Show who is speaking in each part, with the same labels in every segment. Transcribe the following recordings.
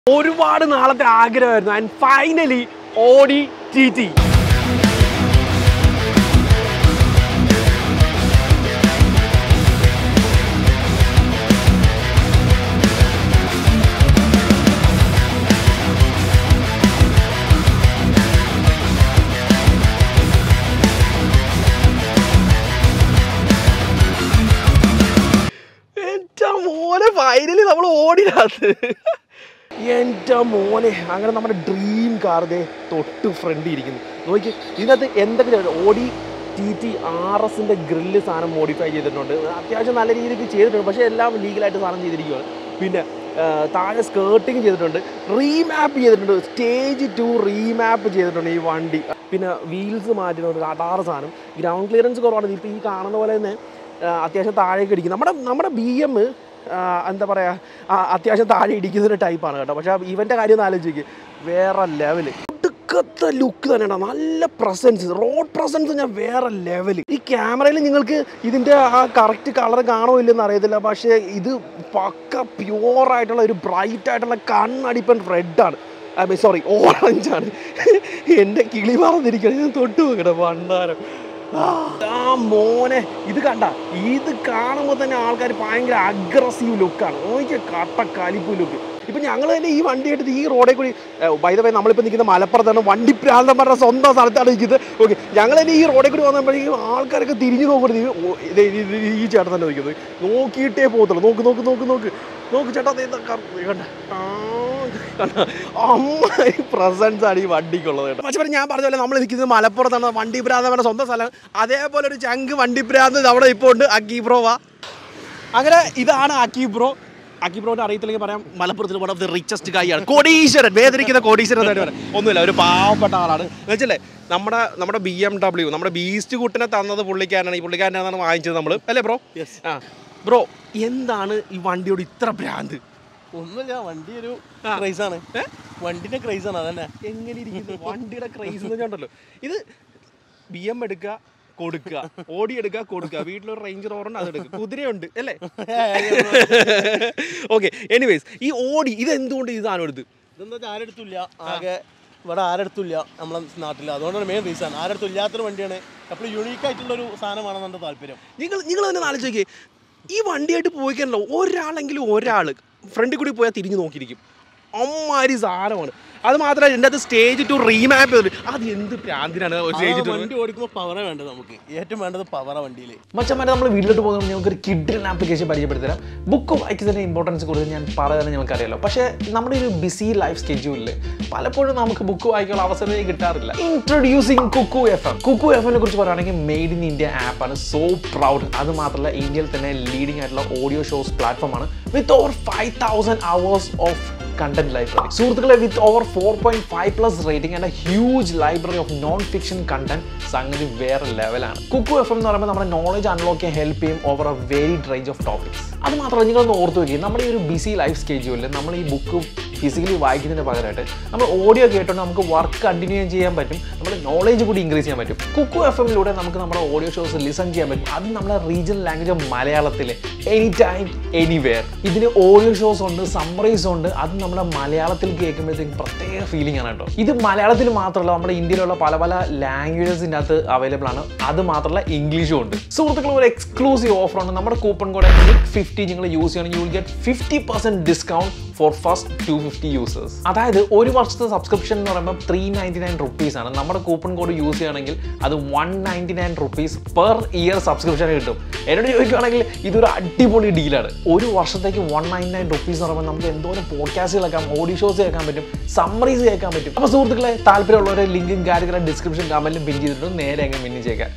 Speaker 1: ഒരുപാട് നാളത്തെ ആഗ്രഹമായിരുന്നു and finally Audi T T എൻ്റെ മോനെ ഫൈനലി നമ്മൾ ഓടിനകത്ത് എൻ്റെ മോനെ അങ്ങനെ നമ്മുടെ ഡ്രീം കാർ ദേ തൊട്ട് ഫ്രണ്ട് ഇരിക്കുന്നു നോക്കി ഇതിനകത്ത് എന്തൊക്കെ ചെയ്തിട്ടുണ്ട്? ഓടി ടി ടി ആർ എസിൻ്റെ ഗ്രില്ല് സാധനം മോഡിഫൈ ചെയ്തിട്ടുണ്ട് അത്യാവശ്യം നല്ല രീതിക്ക് ചെയ്തിട്ടുണ്ട് പക്ഷേ എല്ലാം ലീഗലായിട്ട് സാധനം ചെയ്തിരിക്കുകയാണ് പിന്നെ ആ, താഴെ സ്കേർട്ടിങ് ചെയ്തിട്ടുണ്ട് റീമാപ്പ് ചെയ്തിട്ടുണ്ട് സ്റ്റേജ് ടു റീമാപ്പ് ചെയ്തിട്ടുണ്ട് ഈ വണ്ടി പിന്നെ വീൽസ് മാറ്റിയിട്ടുണ്ട് അടാറ് സാധനം ഗ്രൗണ്ട് ക്ലിയറൻസ് കുറവാണ് ഇപ്പോൾ ഈ കാണുന്ന പോലെ തന്നെ ആ, അത്യാവശ്യം താഴേക്ക് ഇടിക്കും നമ്മുടെ നമ്മുടെ ബി എം എന്താ പറയുക അത്യാവശ്യം താഴെ ഇടിക്കുന്ന ഒരു ടൈപ്പാണ് കേട്ടോ പക്ഷേ ഇവൻ്റെ കാര്യം ഒന്ന് ആലോചിക്ക് വേറെ ലെവല് ഒടുക്കത്തെ ലുക്ക് തന്നെയാണ് നല്ല പ്രസൻസ് റോഡ് പ്രസൻസ് ഞാൻ വേറെ ലെവല് ഈ ക്യാമറയിൽ നിങ്ങൾക്ക് ഇതിൻ്റെ ആ കറക്റ്റ് കളർ കാണോ ഇല്ലെന്ന് അറിയത്തില്ല പക്ഷേ ഇത് പക്ക പ്യുവർ ആയിട്ടുള്ള ഒരു ബ്രൈറ്റ് ആയിട്ടുള്ള കണ്ണടിപ്പൻ റെഡാണ് ഐ മീൻ സോറി ഓറഞ്ചാണ് എൻ്റെ കിളി മറന്നിരിക്കണം ഞാൻ തൊട്ട് നോക്കട്ടെ പണ്ടാരം ആ മോനെ ഇത് കണ്ട ഇത് കാണുമ്പോൾ തന്നെ ആൾക്കാർ ഭയങ്കര അഗ്രസീവ് ലുക്കാണ് നോക്കിയ കട്ട കലിപ്പ് ലുക്ക് ഇപ്പൊ ഞങ്ങൾ തന്നെ ഈ വണ്ടി എടുത്ത് ഈ റോഡിൽ കൂടി ബൈ ദ വേ നമ്മളിപ്പോൾ നിൽക്കുന്ന മലപ്പുറത്താണ് വണ്ടി പ്രാന്തന്മാരുടെ സ്വന്തം സ്ഥലത്താണ് നിൽക്കുന്നത് ഓക്കെ ഞങ്ങൾ തന്നെ ഈ റോഡിൽ കൂടി വന്നപ്പോഴേക്കും ആൾക്കാരൊക്കെ തിരിഞ്ഞു നോക്കരുത് ഈ ഓ, ദേ ഈ- ഈ- ഈ ചേട്ടൻ തന്നെ നിൽക്കുന്നത് നോക്കിയിട്ടേ പോകത്തുള്ളൂ നോക്ക് നോക്ക് നോക്ക് നോക്ക് നോക്ക് ചേട്ടാ ദേ ഇതാ കർ- കണ്ട ആ, കണ്ട അമ്മായി പ്രസൻസ് ആണ് ഈ വണ്ടിക്കുള്ളത് കേട്ടോ പക്ഷേ ഞാൻ പറഞ്ഞ പോലെ നമ്മൾ നിൽക്കുന്നത് മലപ്പുറത്താണ് വണ്ടി ഭ്രാന്തങ്ങളുടെ സ്വന്തം സ്ഥലം അതേപോലെ ഒരു ചങ്ക് വണ്ടി ഭ്രാന്ത് അവിടെ ഇപ്പോൾ ഉണ്ട് അക്കി ബ്രോ വാ അങ്ങനെ ഇതാണ് അക്കി ബ്രോ അക്കി ബ്രോനെ അറിയത്തില്ലെങ്കിൽ പറയാം മലപ്പുറത്തിൽ വൺ ഓഫ് ദി റിച്ചസ്റ്റ് ഗായിയാണ് കോടീശ്വരൻ വേദനിക്കുന്ന കോടീശ്വരൻ എന്നാണ് പറയാം ഒന്നുമില്ല ഒരു പാവപ്പെട്ട ആളാണ് വെച്ചല്ലേ നമ്മുടെ നമ്മുടെ ബി എം ഡബ്ല്യു നമ്മുടെ ബീസ്റ്റ് കുട്ടിനെ തന്നത് പുള്ളിക്കാരനാണ് ഈ പുള്ളിക്കാരനാണ് വാങ്ങിച്ചത് നമ്മൾ അല്ലേ ബ്രോ ആ ബ്രോ എന്താണ് ഈ വണ്ടിയോട് ഇത്ര ഭ്രാന്ത്
Speaker 2: ഒന്നുമില്ല വണ്ടി ഒരു ക്രൈസാണ് വണ്ടിന്റെ ക്രൈസാണ് അതന്നെ
Speaker 1: എങ്ങനെ ഇരിക്കുന്നു വണ്ടിയുടെ ക്രൈസ് എന്ന് വെച്ചിട്ടുണ്ടല്ലോ ഇത് ബി എം എടുക്കുക കൊടുക്കുക ഓടി എടുക്കുക കൊടുക്കുക വീട്ടിലൊരു റേഞ്ച് റോറുണ്ട് അത് എടുക്കുക കുതിരയുണ്ട് അല്ലേ ഓക്കെ എനിവേസ് ഈ ഓടി ഇത് എന്തുകൊണ്ട് ഇത് സാധനം എടുത്ത്
Speaker 2: ഇതെന്താ വെച്ചാൽ ആരെടുത്തില്ല ആകെ ഇവിടെ ആരെടുത്തില്ല നമ്മളെ നാട്ടിൽ അതുകൊണ്ടാണ് മെയിൻ റീസൺ ആരെടുത്തും ഇല്ലാത്തൊരു വണ്ടിയാണ് എപ്പോഴും യുണീക്ക് ആയിട്ടുള്ള ഒരു സാധനമാണെന്ന് എൻ്റെ താല്പര്യം
Speaker 1: നിങ്ങൾ നിങ്ങൾ തന്നെ ആലോചിക്കേ ഈ വണ്ടിയായിട്ട് പോയി കഴിഞ്ഞല്ലോ ഒരാളെങ്കിലും ഒരാൾ ഫ്രണ്ടിൽ കൂടി പോയാൽ തിരിഞ്ഞു നോക്കിയിരിക്കും അമ്മാരി സാധനമാണ് അത് മാത്രമല്ല എൻ്റെ അത് സ്റ്റേജ് ടു റീമാപ്പ് ചെയ്തിട്ട് അത് എന്ത് പ്രാന്തിനാണ് സ്റ്റേജ്
Speaker 2: ആ
Speaker 1: ടു
Speaker 2: വണ്ടി ഓടിക്കുമ്പോൾ പവറേ വേണ്ടത് നമുക്ക് ഏറ്റവും വേണ്ടത് പവറാ വണ്ടിയിൽ
Speaker 3: മച്ചന്മാരെ നമ്മൾ വീട്ടിലോട്ട് പോകുമ്പോൾ ഞങ്ങൾക്ക് ഒരു കിഡിലൻ ആപ്ലിക്കേഷൻ പരിചയപ്പെടുത്തരാം ബുക്ക് വായിക്കുന്നതിൻ്റെ ഇമ്പോർട്ടൻസ് കൂടുതൽ ഞാൻ പറയാൻ ഞങ്ങൾക്ക് അറിയാലോ പക്ഷേ നമ്മുടെ ഒരു ബിസി ലൈഫ് സ്കെഡ്യൂളിൽ പലപ്പോഴും നമുക്ക് ബുക്ക് വായിക്കാനുള്ള അവസരമേ കിട്ടാറില്ല introducing Kuku F M Kuku F എമ്മിനെ കുറിച്ച് പറയുകയാണെങ്കിൽ മെയ്ഡ് ഇൻ ഇന്ത്യ ആപ്പാണ് സോ പ്രൗഡ് അത് മാത്രമല്ല ഇന്ത്യയിൽ തന്നെ ലീഡിംഗ് ആയിട്ടുള്ള ഓഡിയോ ഷോസ് പ്ലാറ്റ്ഫോമാണ് with over five thousand hours of content library സുഹൃത്തുക്കളെ with over four point five plus rating and huge library of non fiction content സംഗതി വേറെ ലെവലാണ് കുക്കു എഫ് എം എന്ന് പറയുമ്പോൾ നമ്മുടെ നോളജ് അൺലോക്ക് ചെയ്യാൻ ഹെൽപ്പ് ചെയ്യും over a very range of topics അത് മാത്രമല്ല നിങ്ങളൊന്ന് ഓർത്ത് നോക്കി നമ്മുടെ ഈ ഒരു ബിസി ലൈഫ് സ്കെഡ്യൂളിൽ നമ്മൾ ഈ ബുക്ക് ഫിസിക്കലി വായിക്കുന്നതിന് പകരമായിട്ട് നമ്മൾ ഓഡിയോ കേട്ടുകൊണ്ട് നമുക്ക് വർക്ക് കണ്ടിന്യൂ ചെയ്യാൻ പറ്റും നമ്മുടെ നോളേജ് കൂടി ഇൻക്രീസ് ചെയ്യാൻ പറ്റും കുക്കു എഫ് എമ്മിലൂടെ നമുക്ക് നമ്മുടെ ഓഡിയോ ഷോസ് ലിസൺ ചെയ്യാൻ പറ്റും അത് നമ്മുടെ റീജിയണൽ ലാംഗ്വേജ് മലയാളത്തിൽ എനി ടൈം എനിവെയർ ഇതിന് ഓഡിയോ ഷോസ് ഉണ്ട് സമ്മറീസ് ഉണ്ട് അത് നമ്മുടെ മലയാളത്തിൽ കേൾക്കുമ്പോഴത്തേക്കും പ്രത്യേക ഫീലിംഗ് ആണ് കേട്ടോ ഇത് മലയാളത്തിൽ മാത്രമല്ല നമ്മുടെ ഇന്ത്യയിലുള്ള പല പല ലാംഗ്വേജസിൻ്റെ അകത്ത് അവൈലബിൾ ആണ് അത് മാത്രമല്ല ഇംഗ്ലീഷും ഉണ്ട് സുഹൃത്തുക്കൾ ഒരു എക്സ്ക്ലൂസീവ് ഓഫർ ഉണ്ട് നമ്മുടെ കൂപ്പൺ കോഡ് ഫിഫ്റ്റി നിങ്ങൾ യൂസ് ചെയ്യണമെങ്കിൽ you will get fifty percent discount for first two fifty users അതായത് ഒരു വർഷത്തെ സബ്സ്ക്രിപ്ഷൻ എന്ന് പറയുമ്പോൾ ത്രീ നയൻറ്റി നയൻ റുപ്പീസ് ആണ് നമ്മുടെ കൂപ്പൺ കോഡ് യൂസ് ചെയ്യുകയാണെങ്കിൽ അത് one ninety nine rupees per year subscription കിട്ടും എന്നോട് ചോദിക്കുകയാണെങ്കിൽ ഇതൊരു അടിപൊളി ഡീലാണ് ഒരു വർഷത്തേക്ക് വൺ നയൻറ്റി നയൻ റുപ്പീസ് എന്ന് പറയുമ്പോൾ നമുക്ക് എന്തോരം പോഡ്കാസ്റ്റ് കേൾക്കാം ഓഡിയോ ഷോസ് കേൾക്കാൻ പറ്റും സമ്മറീസ് കേൾക്കാൻ പറ്റും അപ്പോൾ സുഹൃത്തുക്കളെ താല്പര്യമുള്ളവരെ ലിങ്കും കാര്യങ്ങളും ഡിസ്ക്രിപ്ഷൻ കമന്റിലും പിൻ ചെയ്തിട്ട് നേരെ അങ്ങ് മിന്നിച്ചേക്കാം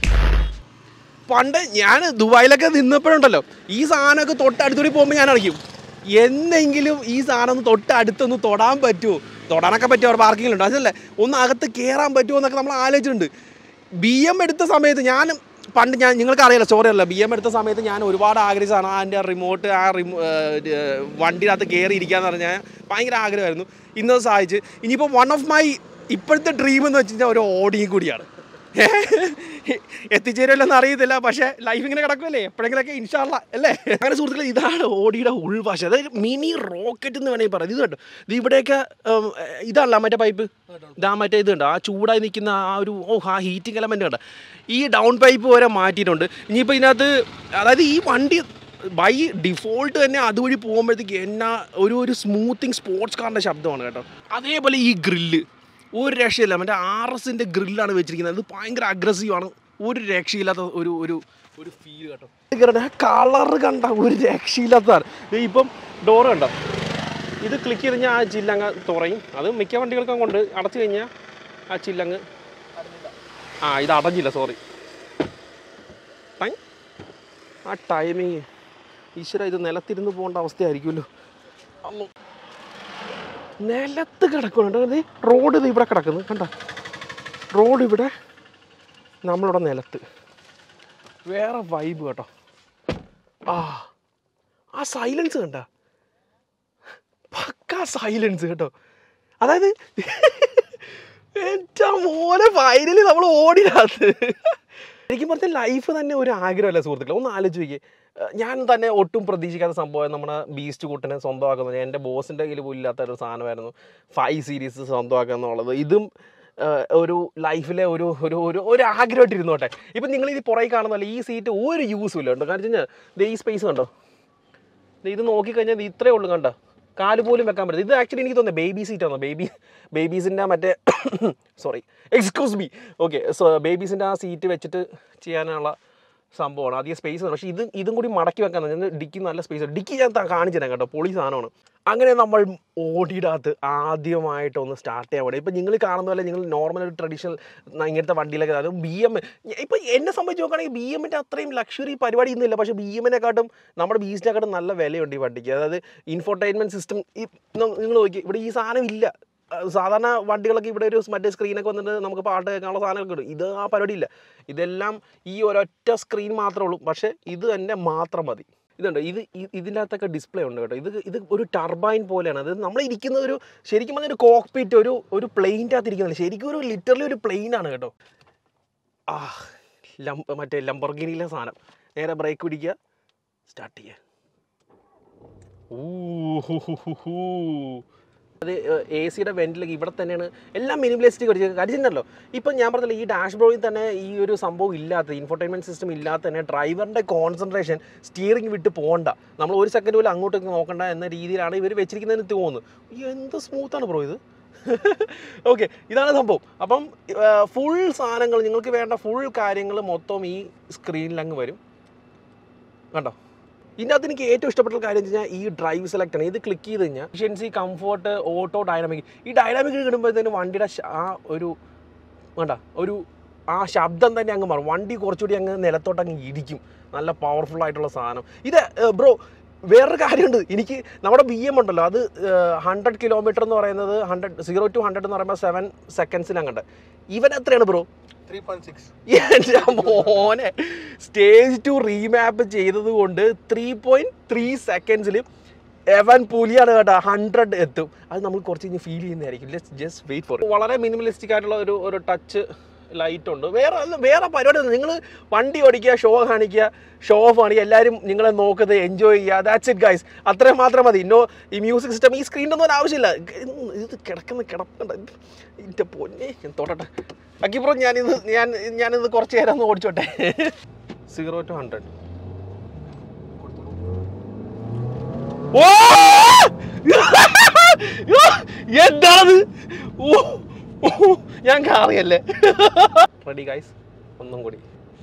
Speaker 1: പണ്ട് ഞാൻ ദുബായിലൊക്കെ നിന്നപ്പോഴുണ്ടല്ലോ ഈ സാധനമൊക്കെ തൊട്ടടുത്തൂടി പോകുമ്പോൾ ഞാൻ അറിയും എന്നെങ്കിലും ഈ സാധനം ഒന്ന് തൊട്ടടുത്തൊന്ന് തൊടാൻ പറ്റുമോ തൊടാനൊക്കെ പറ്റുമോ അവിടെ പാർക്കിങ്ങിലുണ്ട് അതല്ലേ ഒന്ന് അകത്ത് കയറാൻ പറ്റുമോ എന്നൊക്കെ നമ്മൾ ആലോചിച്ചിട്ടുണ്ട് ബി എം എടുത്ത സമയത്ത് ഞാൻ പണ്ട് ഞാൻ നിങ്ങൾക്ക് അറിയാലോ സ്റ്റോറി അല്ല ബി എം എടുത്ത സമയത്ത് ഞാൻ ഒരുപാട് ആഗ്രഹിച്ചതാണ് അതിൻ്റെ റിമോട്ട് ആ റിമോ വണ്ടിനകത്ത് കയറി ഇരിക്കാന്ന് പറഞ്ഞാൽ ഭയങ്കര ആഗ്രഹമായിരുന്നു ഇന്നത് സഹായിച്ച് ഇനിയിപ്പോൾ വൺ ഓഫ് മൈ ഇപ്പോഴത്തെ ഡ്രീം എന്ന് വെച്ച് കഴിഞ്ഞാൽ ഒരു ഓടിയും കൂടിയാണ് എത്തിച്ചേരുമല്ലെന്ന് അറിയത്തില്ല പക്ഷേ ലൈഫ് ഇങ്ങനെ കിടക്കുമല്ലേ എപ്പോഴെങ്കിലൊക്കെ ഇൻഷാള്ള അല്ലേ അങ്ങനെ സുഹൃത്തുക്കളെ ഇതാണ് ഓടിയുടെ ഉൾവശം അതായത് മിനി റോക്കറ്റ് എന്ന് വേണമെങ്കിൽ പറയാം ഇത് കണ്ടോ ഇത് ഇവിടെയൊക്കെ ഉം, ഇതാണല്ലോ മറ്റേ പൈപ്പ് ഇതാ മറ്റേ ഇത് കണ്ടോ ആ ചൂടായി നിൽക്കുന്ന ആ ഒരു ഓ ആ ഹീറ്റിംഗ് എലമെൻ്റ് കണ്ടോ ഈ ഡൗൺ പൈപ്പ് വരെ മാറ്റിയിട്ടുണ്ട് ഇനിയിപ്പോൾ ഇതിനകത്ത് അതായത് ഈ വണ്ടി ബൈ ഡിഫോൾട്ട് തന്നെ അതുവഴി പോകുമ്പോഴത്തേക്ക് എന്നാ ഒരു ഒരു സ്മൂത്തിങ് സ്പോർട്സ് കാറിൻ്റെ ശബ്ദമാണ് കേട്ടോ അതേപോലെ ഈ ഗ്രില്ല് ഒരു രക്ഷയില്ല മറ്റേ ആർ എസിൻ്റെ ഗ്രില്ലാണ് വെച്ചിരിക്കുന്നത് അത് ഭയങ്കര അഗ്രസീവാണ് ഒരു രക്ഷയില്ലാത്ത ഒരു ഒരു ഒരു ഫീൽ കേട്ടോ കളർ കണ്ട ഒരു രക്ഷയില്ലാത്തതാണ് ദേ ഇപ്പം ഡോറ് കണ്ടോ ഇത് ക്ലിക്ക് ചെയ്ത് കഴിഞ്ഞാൽ ആ ചില്ലങ്ങ് തുറയും അത് മിക്ക വണ്ടികൾക്കും കൊണ്ട് അടച്ചു കഴിഞ്ഞാൽ ആ ചില്ലങ്ങ് ആ ഇത് അടഞ്ഞില്ല സോറി ആ ടൈമിങ് ഈശ്വര ഇത് നിലത്തിരുന്ന് പോകേണ്ട അവസ്ഥയായിരിക്കുമല്ലോ അമ്മോ നിലത്ത് കിടക്കുന്നുണ്ട് അതെ റോഡ് ഇത് ഇവിടെ കിടക്കുന്നു കണ്ട റോഡ് ഇവിടെ നമ്മളിവിടെ നിലത്ത് വേറെ വൈബ് കേട്ടോ ആ ആ സൈലൻസ് കണ്ട പക്ക സൈലൻസ് കേട്ടോ അതായത് എൻ്റെ മോനെ ഫൈനലി നമ്മൾ ഓടിനകത്ത് ശരിക്കും പറഞ്ഞാൽ ലൈഫ് തന്നെ ഒരു ആഗ്രഹമല്ല സുഹൃത്തുക്കളെ ഒന്ന് ആലോചിച്ച് നോക്കിയേ ഏഹ് ഞാൻ തന്നെ ഒട്ടും പ്രതീക്ഷിക്കാത്ത സംഭവം നമ്മുടെ ബീസ്റ്റ് കൂട്ടിനെ സ്വന്തമാക്കുന്നത് എൻ്റെ ബോസിൻ്റെ കയ്യിൽ പോലും ഇല്ലാത്ത ഒരു സാധനമായിരുന്നു ഫൈവ് സീരീസ് സ്വന്തമാക്കുക എന്നുള്ളത് ഇതും ഏഹ് ഒരു ലൈഫിലെ ഒരു ഒരു ഒരു ഒരു ആഗ്രഹമായിട്ട് ഇരുന്നോട്ടെ ഇപ്പം നിങ്ങൾ ഇത് പുറകെ കാണുന്നതല്ല ഈ സീറ്റ് ഒരു യൂസും ഇല്ല കേട്ടോ കാരണം വെച്ച് കഴിഞ്ഞാൽ ദേ ഈ സ്പേസ് കണ്ടോ ദേ ഇത് നോക്കിക്കഴിഞ്ഞാൽ ഇത് ഇത്രയേ ഉള്ളൂ കണ്ടോ കാല് പോലും വെക്കാൻ പറ്റില്ല ഇത് ആക്ച്വലി എനിക്ക് തോന്നുന്നത് ബേബി സീറ്റ് ആണോ ബേബി ബേബീസിൻ്റെ മറ്റേ sorry excuse me okay so ബേബീസിൻ്റെ ആ സീറ്റ് വെച്ചിട്ട് ചെയ്യാനുള്ള സംഭവമാണ് അധികം സ്പേസ് ആണ് പക്ഷേ ഇത് ഇതും കൂടി മടക്കി വെക്കാൻ ഡിക്കി നല്ല സ്പേസ് ഡിക്കി ഞാൻ ത- കാണിച്ചു തരാം കേട്ടോ പൊളി സാധനമാണ് അങ്ങനെ നമ്മൾ ഓടിയുടെ അകത്ത് ആദ്യമായിട്ട് ഒന്ന് സ്റ്റാർട്ട് ചെയ്യാൻ വേണ്ടി ഇപ്പം നിങ്ങൾ കാണുന്ന പോലെ നിങ്ങൾ നോർമൽ ഒരു ട്രഡീഷണൽ ഇങ്ങനത്തെ വണ്ടിയിലൊക്കെ അത് ബി എം ഇപ്പം എന്നെ സംബന്ധിച്ച് നോക്കുകയാണെങ്കിൽ ബി എമ്മിൻ്റെ അത്രയും ലക്ഷറി പരിപാടി ഒന്നുമില്ല പക്ഷേ ബി എമ്മിനെക്കാട്ടും നമ്മുടെ ബീസിനെക്കാട്ടും നല്ല വിലയുണ്ട് ഈ വണ്ടിക്ക് അതായത് ഇൻഫോർടൈൻമെൻറ്റ് സിസ്റ്റം ഈ നിങ്ങൾ നോക്കി ഇവിടെ ഈ സാധനം ഇല്ല അഹ് സാധാരണ വണ്ടികളൊക്കെ ഇവിടെ ഒരു മറ്റേ സ്ക്രീനൊക്കെ വന്നിട്ട് നമുക്ക് പാട്ട് കേൾക്കാനുള്ള സാധനമൊക്കെ ഉണ്ട് ഇത് ആ പരിപാടിയില്ല ഇതെല്ലാം ഈ ഒരൊറ്റ സ്ക്രീൻ മാത്രമേ ഉള്ളൂ പക്ഷേ ഇത് തന്നെ മാത്രം മതി ഇതുണ്ട് ഇത് ഇ- ഇതിൻ്റെ അകത്തൊക്കെ ഡിസ്പ്ലേ ഉണ്ട് കേട്ടോ ഇത് ഇത് ഒരു ടർബൈൻ പോലെയാണ് അത് നമ്മൾ ഇരിക്കുന്ന ഒരു ശരിക്കും പറഞ്ഞ ഒരു കോക്പിറ്റ് ഒരു ഒരു പ്ലെയിൻ്റെ അകത്ത് ഇരിക്കുന്നില്ല ശരിക്കും ഒരു ലിറ്ററലി ഒരു പ്ലെയിൻ ആണ് കേട്ടോ ആ ലം മറ്റേ ലംബർഗിനിയിലെ സാധനം നേരെ ബ്രേക്ക് പിടിക്കുക സ്റ്റാർട്ട് ചെയ്യുക ഊ ഹു ഹു ഹു ഹു. അത് എ സിയുടെ വെന്റിലേക്ക് ഇവിടെ തന്നെയാണ് എല്ലാം മിനിമലിസ്റ്റിക് അടിച്ച് അടിച്ചിട്ടുണ്ടല്ലോ ഇപ്പം ഞാൻ പറഞ്ഞില്ല ഈ ഡാഷ് ബോർഡിൽ തന്നെ ഈ ഒരു സംഭവം ഇല്ലാത്ത ഇൻഫർടൈൻമെൻറ്റ് സിസ്റ്റം ഇല്ലാത്ത തന്നെ ഡ്രൈവറിൻ്റെ കോൺസെൻട്രേഷൻ സ്റ്റിയറിംഗ് വിട്ട് പോകണ്ട നമ്മൾ ഒരു സെക്കൻഡ് പോലും അങ്ങോട്ടേക്ക് നോക്കണ്ട എന്ന രീതിയിലാണ് ഇവർ വെച്ചിരിക്കുന്നതെന്ന് തോന്നുന്നു ഈ എന്ത് സ്മൂത്താണ് ബ്രോ ഇത് ഓക്കെ ഇതാണ് സംഭവം അപ്പം ഫുൾ സാധനങ്ങൾ നിങ്ങൾക്ക് വേണ്ട ഫുൾ കാര്യങ്ങൾ മൊത്തം ഈ സ്ക്രീനിൽ അങ്ങ് വരും കണ്ടോ ഇതിനകത്ത് എനിക്ക് ഏറ്റവും ഇഷ്ടപ്പെട്ട കാര്യം എന്ന് വെച്ചാൽ ഈ ഡ്രൈവ് സെലക്ട് ആണ് ഇത് ക്ലിക്ക് ചെയ്ത് കഴിഞ്ഞാൽ എഫിഷ്യൻസി കംഫോർട്ട് ഓട്ടോ ഡൈനാമിക് ഈ ഡൈനാമിക് കിടുമ്പോഴത്തേന് വണ്ടിയുടെ ശ- ആ ഒരു വേണ്ട ഒരു ആ ശബ്ദം തന്നെ അങ്ങ് മാറും വണ്ടി കുറച്ചുകൂടി അങ്ങ് നിലത്തോട്ട് അങ്ങ് ഇടിക്കും നല്ല പവർഫുൾ ആയിട്ടുള്ള സാധനം ഇത് ബ്രോ വേറൊരു കാര്യമുണ്ട് എനിക്ക് നമ്മുടെ ബി എം ഉണ്ടല്ലോ അത് ഹൺഡ്രഡ് കിലോമീറ്റർ എന്ന് പറയുന്നത് ഹൺഡ്രഡ് സീറോ ടു ഹൺഡ്രഡ് എന്ന് പറയുമ്പോൾ സെവൻ സെക്കൻഡ്സിൽ അങ്ങോട്ട് ഇവൻ എത്രയാണ് ബ്രോ
Speaker 2: ത്രീ പോയിന്റ് സിക്സ്
Speaker 1: എൻ്റെ മോനെ സ്റ്റേജ് ടു റീമാപ്പ് ചെയ്തത് കൊണ്ട് ത്രീ പോയിന്റ് ത്രീ സെക്കൻഡ്സിൽ എവൻ പുലിയാണ് കേട്ടോ ഹൺഡ്രഡ് എത്തും അത് നമ്മൾ കുറച്ച് കഴിഞ്ഞ് ഫീൽ ചെയ്യുന്നതായിരിക്കും ലെറ്റ്സ് ജസ്റ്റ് വെയിറ്റ് ഫോർ വളരെ മിനിമലിസ്റ്റിക് ആയിട്ടുള്ള ഒരു ഒരു ടച്ച് ലൈറ്റ് ഉണ്ട് വേറെ അല്ല- വേറെ പരിപാടി നിങ്ങൾ വണ്ടി ഓടിക്കുക ഷോ കാണിക്കുക ഷോ ഓഫ് കാണിക്കുക എല്ലാവരും നിങ്ങളെ നോക്കുന്നത് എൻജോയ് ചെയ്യുക ദാറ്റ്സ് ഇറ്റ് ഗൈസ് അത്രയും മാത്രം മതി ഇന്നോ ഈ മ്യൂസിക് സിസ്റ്റം ഈ സ്ക്രീനൊന്നും ഒരു ആവശ്യമില്ല ഇത് കിടക്കുന്ന കിടക്കണ്ട എൻ്റെ പൊന്നെ ഞാൻ തൊടട്ടെ അക്കിപ്പുറം ഞാനിത് ഞാൻ ഞാനിത് കുറച്ച് നേരം ഒന്ന് ഓടിച്ചോട്ടെ സീറോ ടു ഹൺഡ്രഡ് ഓ എന്താണ് ഓ ഓ, ഞാൻ കാറിയല്ലേ റെഡി ഗൈസ് ഒന്നും കൂടി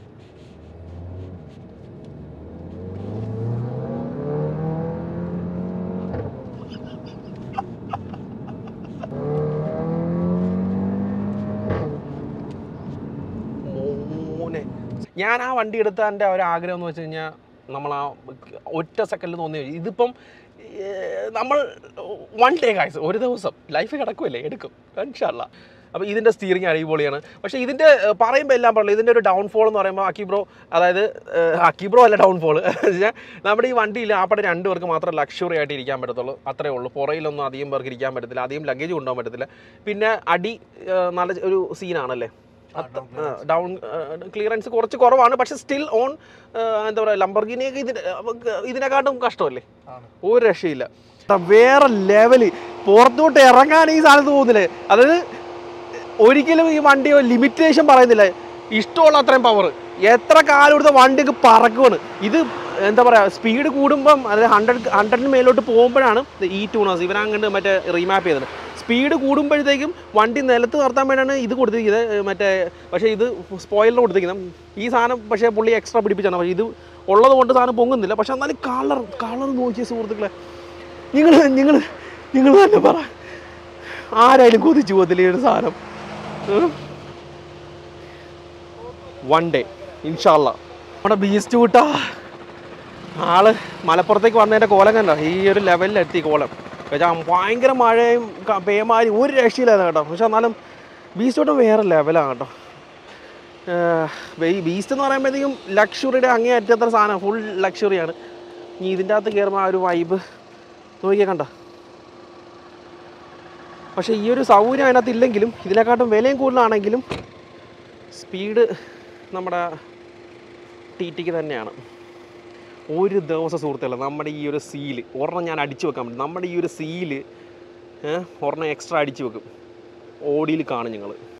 Speaker 1: മോനെ ഞാൻ ആ വണ്ടി എടുത്തതിൻ്റെ ഒരു ആഗ്രഹം എന്ന് വെച്ച് കഴിഞ്ഞാൽ നമ്മൾ ആ ഒറ്റ സെക്കൻഡിൽ തോന്നി ഇതിപ്പം ഏർ, നമ്മൾ വൺ ഡേ കാഴ്ച ഒരു ദിവസം ലൈഫ് കിടക്കുമല്ലേ എടുക്കും ഇൻഷാല്ല അപ്പോൾ ഇതിൻ്റെ സ്റ്റിയറിംഗ് അടിപൊളിയാണ് പക്ഷേ ഇതിൻ്റെ ഏർ, പറയുമ്പോൾ എല്ലാം പറയില്ല ഇതിൻ്റെ ഒരു ഡൗൺഫോൾ എന്ന് പറയുമ്പോൾ അക്കിബ്രോ അതായത് ഏർ, അക്കിബ്രോ അല്ല ഡൗൺഫോൾ നമ്മുടെ ഈ വണ്ടിയിൽ ആപ്പടെ രണ്ട് പേർക്ക് മാത്രം ലക്ഷറി ആയിട്ട് ഇരിക്കാൻ പറ്റത്തുള്ളൂ അത്രേ ഉള്ളൂ പുറയിലൊന്നും അധികം പേർക്ക് ഇരിക്കാൻ പറ്റത്തില്ല അധികം ലഗേജ് കൊണ്ടുപോകാൻ പറ്റത്തില്ല പിന്നെ അടി ഏർ, നല്ല ഒരു സീനാണല്ലേ ഡൗൺ ക്ലിയറൻസ് കുറച്ച് കുറവാണ് പക്ഷെ സ്റ്റിൽ ഓൺ എന്താ പറയുക ലംബർഗിനിയൊക്കെ ഇതിന് ഇതിനെക്കാട്ടും കഷ്ടമല്ലേ
Speaker 2: ആണ്.
Speaker 1: ഒരു രക്ഷയില്ല ട്ടാ, വേറെ ലെവല് പുറത്തോട്ട് ഇറങ്ങാൻ ഈ സാധനത്ത് പോകുന്നില്ലേ അതായത് ഒരിക്കലും ഈ വണ്ടി ലിമിറ്റേഷൻ പറയുന്നില്ല ഇഷ്ടമുള്ള അത്രയും പവർ എത്ര കാലം എടുത്ത വണ്ടിക്ക് പറക്കുവാണ് ഇത് എന്താ പറയുക സ്പീഡ് കൂടുമ്പം അതായത് ഹൺഡ്രഡ് ഹൺഡ്രഡിന് മേലോട്ട് പോകുമ്പോഴാണ് ഈ ടൂണേഴ്സ് ഇവരങ്ങോട്ട് മറ്റേ റീമാപ്പ് ചെയ്തത് സ്പീഡ് കൂടുമ്പോഴത്തേക്കും വണ്ടി നിലത്ത് നിർത്താൻ വേണ്ടിയാണ് ഇത് കൊടുത്തിരിക്കുന്നത് ഏർ മറ്റേ പക്ഷേ ഇത് സ്പോയിലർ കൊടുത്തിരിക്കുന്നത് ഈ സാധനം പക്ഷേ പുള്ളി എക്സ്ട്രാ പിടിപ്പിച്ചാണ് പക്ഷേ ഇത് ഉള്ളത് കൊണ്ട് സാധനം പൊങ്ങുന്നില്ല പക്ഷെ എന്നാലും കളർ കളർ നോക്കിയ സുഹൃത്തുക്കളെ നിങ്ങൾ നിങ്ങൾ നിങ്ങൾ തന്നെ പറ ആരായാലും കൊതിച്ചു പോകത്തില്ല ഈ ഒരു സാധനം വൺ ഡേ ഇൻഷാല്ല നമ്മുടെ ബീസ്റ്റ് കൂട്ടാ ആള് മലപ്പുറത്തേക്ക് വന്നതിൻ്റെ കോലം കണ്ടോ ഈ ഒരു ലെവലിലെത്തി കോലം വെച്ചാൽ ഭയങ്കര മഴയും ക- പേമാരി ഒരു രക്ഷയില്ലായിരുന്നു കേട്ടോ പക്ഷെ എന്നാലും ബീസ്റ്റ് കൂട്ടം വേറെ ലെവലാണ് കേട്ടോ ഈ ബീസ്റ്റ് എന്ന് പറയുമ്പോഴത്തേക്കും ലക്ഷറിയുടെ അങ്ങേ അറ്റത്ര സാധനം ഫുൾ ലക്ഷറിയാണ് ഇനി ഇതിൻ്റെ അകത്ത് കയറുമ്പോൾ ആ ഒരു വൈബ് നോക്കിയാൽ കണ്ട പക്ഷേ ഈ ഒരു സൗകര്യം അതിനകത്ത് ഇല്ലെങ്കിലും ഇതിനെക്കാട്ടും വിലയും കൂടുതലാണെങ്കിലും സ്പീഡ് നമ്മുടെ ടി ടിക്ക് തന്നെയാണ് ഒരു ദിവസം സുഹൃത്തുക്കളെ നമ്മുടെ ഈ ഒരു സീല് ഒരെണ്ണം ഞാൻ അടിച്ചു വെക്കാൻ പറ്റും നമ്മുടെ ഈ ഒരു സീല് ഒരെണ്ണം എക്സ്ട്രാ അടിച്ചു വെക്കും ഓടിയിൽ കാണും ഞങ്ങൾ